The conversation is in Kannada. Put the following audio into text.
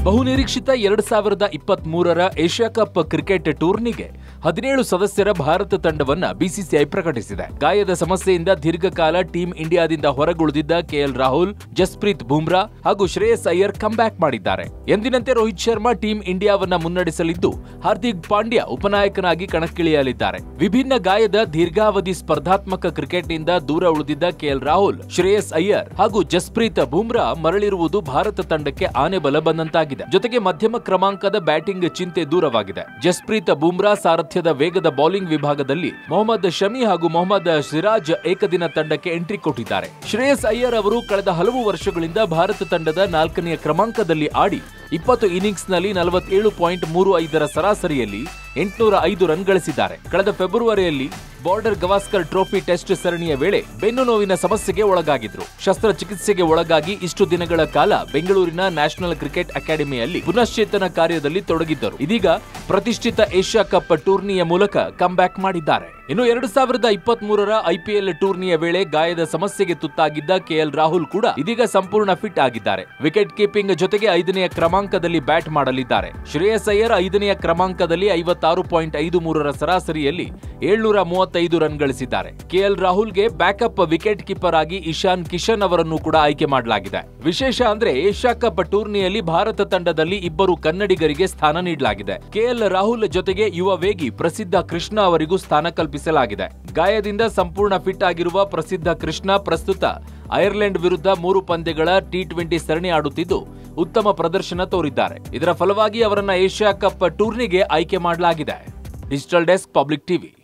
ಬಹುನಿರೀಕ್ಷಿತ ಎರಡ್ ಸಾವಿರದ ಇಪ್ಪತ್ತ್ ಮೂರರ ಏಷ್ಯಾ ಕಪ್ ಕ್ರಿಕೆಟ್ ಟೂರ್ನಿಗೆ ಹದಿನೇಳು ಸದಸ್ಯರ ಭಾರತ ತಂಡವನ್ನ ಬಿಸಿಸಿಐ ಪ್ರಕಟಿಸಿದೆ ಗಾಯದ ಸಮಸ್ಯೆಯಿಂದ ದೀರ್ಘಕಾಲ ಟೀಂ ಇಂಡಿಯಾದಿಂದ ಹೊರಗುಳಿದಿದ್ದ ಕೆಎಲ್ ರಾಹುಲ್ ಜಸ್ಪ್ರೀತ್ ಬುಮ್ರಾ ಹಾಗೂ ಶ್ರೇಯಸ್ ಅಯ್ಯರ್ ಬ್ಯಾಕ್ ಮಾಡಿದ್ದಾರೆ ಎಂದಿನಂತೆ ರೋಹಿತ್ ಶರ್ಮಾ ಟೀಂ ಇಂಡಿಯಾವನ್ನ ಮುನ್ನಡೆಸಲಿದ್ದು ಹಾರ್ದಿಕ್ ಪಾಂಡ್ಯ ಉಪನಾಯಕನಾಗಿ ಕಣಕ್ಕಿಳಿಯಲಿದ್ದಾರೆ ವಿಭಿನ್ನ ಗಾಯದ ದೀರ್ಘಾವಧಿ ಸ್ಪರ್ಧಾತ್ಮಕ ಕ್ರಿಕೆಟ್ನಿಂದ ದೂರ ಉಳಿದಿದ್ದ ಕೆಎಲ್ ರಾಹುಲ್ ಶ್ರೇಯಸ್ ಅಯ್ಯರ್ ಹಾಗೂ ಜಸ್ಪ್ರೀತ್ ಬುಮ್ರಾ ಮರಳಿರುವುದು ಭಾರತ ತಂಡಕ್ಕೆ ಆನೆ ಬಲ ಬಂದಂತಾಗಿದೆ ಜೊತೆಗೆ ಮಧ್ಯಮ ಕ್ರಮಾಂಕದ ಬ್ಯಾಟಿಂಗ್ ಚಿಂತೆ ದೂರವಾಗಿದೆ ಜಸ್ಪ್ರೀತ್ ಬುಮ್ರಾ ಸಾರಥ್ಯದ ವೇಗದ ಬೌಲಿಂಗ್ ವಿಭಾಗದಲ್ಲಿ ಮೊಹಮ್ಮದ್ ಶಮಿ ಹಾಗೂ ಮೊಹಮ್ಮದ್ ಸಿರಾಜ್ ಏಕದಿನ ತಂಡಕ್ಕೆ ಎಂಟ್ರಿ ಕೊಟ್ಟಿದ್ದಾರೆ ಶ್ರೇಯಸ್ ಅಯ್ಯರ್ ಅವರು ಕಳೆದ ಹಲವು ವರ್ಷಗಳಿಂದ ಭಾರತ ತಂಡದ ನಾಲ್ಕನೆಯ ಕ್ರಮಾಂಕದಲ್ಲಿ ಆಡಿ ಇಪ್ಪತ್ತು ಇನ್ನಿಂಗ್ಸ್ನಲ್ಲಿ ನಲವತ್ತೇಳು ಪಾಯಿಂಟ್ ಮೂರು ಐದರ ಸರಾಸರಿಯಲ್ಲಿ ಎಂಟುನೂರ ಐದು ರನ್ ಗಳಿಸಿದ್ದಾರೆ ಕಳೆದ ಫೆಬ್ರವರಿಯಲ್ಲಿ ಬಾರ್ಡರ್ ಗವಾಸ್ಕರ್ ಟ್ರೋಫಿ ಟೆಸ್ಟ್ ಸರಣಿಯ ವೇಳೆ ಬೆನ್ನು ನೋವಿನ ಸಮಸ್ಯೆಗೆ ಒಳಗಾಗಿದ್ರು ಶಸ್ತ್ರಚಿಕಿತ್ಸೆಗೆ ಒಳಗಾಗಿ ಇಷ್ಟು ದಿನಗಳ ಕಾಲ ಬೆಂಗಳೂರಿನ ನ್ಯಾಷನಲ್ ಕ್ರಿಕೆಟ್ ಅಕಾಡೆಮಿಯಲ್ಲಿ ಪುನಶ್ಚೇತನ ಕಾರ್ಯದಲ್ಲಿ ತೊಡಗಿದ್ದರು ಇದೀಗ ಪ್ರತಿಷ್ಠಿತ ಏಷ್ಯಾ ಕಪ್ ಟೂರ್ನಿಯ ಮೂಲಕ ಬ್ಯಾಕ್ ಮಾಡಿದ್ದಾರೆ ಇನ್ನು ಎರಡು ಸಾವಿರದ ಇಪ್ಪತ್ತ್ ಮೂರರ ಐಪಿಎಲ್ ಟೂರ್ನಿಯ ವೇಳೆ ಗಾಯದ ಸಮಸ್ಯೆಗೆ ತುತ್ತಾಗಿದ್ದ ಕೆಎಲ್ ರಾಹುಲ್ ಕೂಡ ಇದೀಗ ಸಂಪೂರ್ಣ ಫಿಟ್ ಆಗಿದ್ದಾರೆ ವಿಕೆಟ್ ಕೀಪಿಂಗ್ ಜೊತೆಗೆ ಐದನೆಯ ಕ್ರಮಾಂಕದಲ್ಲಿ ಬ್ಯಾಟ್ ಮಾಡಲಿದ್ದಾರೆ ಶ್ರೇಯಸ್ ಅಯ್ಯರ್ ಐದನೆಯ ಕ್ರಮಾಂಕದಲ್ಲಿ ಐವತ್ತಾರು ಪಾಯಿಂಟ್ ಐದು ಮೂರರ ಸರಾಸರಿಯಲ್ಲಿ ಏಳ್ನೂರ ಮೂವತ್ತೈದು ರನ್ ಗಳಿಸಿದ್ದಾರೆ ಕೆಎಲ್ ರಾಹುಲ್ಗೆ ಬ್ಯಾಕಪ್ ವಿಕೆಟ್ ಕೀಪರ್ ಆಗಿ ಇಶಾನ್ ಕಿಶನ್ ಅವರನ್ನು ಕೂಡ ಆಯ್ಕೆ ಮಾಡಲಾಗಿದೆ ವಿಶೇಷ ಅಂದ್ರೆ ಏಷ್ಯಾ ಕಪ್ ಟೂರ್ನಿಯಲ್ಲಿ ಭಾರತ ತಂಡದಲ್ಲಿ ಇಬ್ಬರು ಕನ್ನಡಿಗರಿಗೆ ಸ್ಥಾನ ನೀಡಲಾಗಿದೆ ಕೆಎಲ್ ರಾಹುಲ್ ಜೊತೆಗೆ ಯುವ ವೇಗಿ ಪ್ರಸಿದ್ಧ ಕೃಷ್ಣ ಅವರಿಗೂ ಸ್ಥಾನ ಕಲ್ಪಿಸಲಾಗಿದೆ ಗಾಯದಿಂದ ಸಂಪೂರ್ಣ ಫಿಟ್ ಆಗಿರುವ ಪ್ರಸಿದ್ಧ ಕೃಷ್ಣ ಪ್ರಸ್ತುತ ಐರ್ಲೆಂಡ್ ವಿರುದ್ಧ ಮೂರು ಪಂದ್ಯಗಳ ಟಿ ಟ್ವೆಂಟಿ ಸರಣಿ ಆಡುತ್ತಿದ್ದು ಉತ್ತಮ ಪ್ರದರ್ಶನ ತೋರಿದ್ದಾರೆ ಇದರ ಫಲವಾಗಿ ಅವರನ್ನ ಏಷ್ಯಾ ಕಪ್ ಟೂರ್ನಿಗೆ ಆಯ್ಕೆ ಮಾಡಲಾಗಿದೆ ಡಿಜಿಟಲ್ ಡೆಸ್ಕ್ ಪಬ್ಲಿಕ್ ಟಿವಿ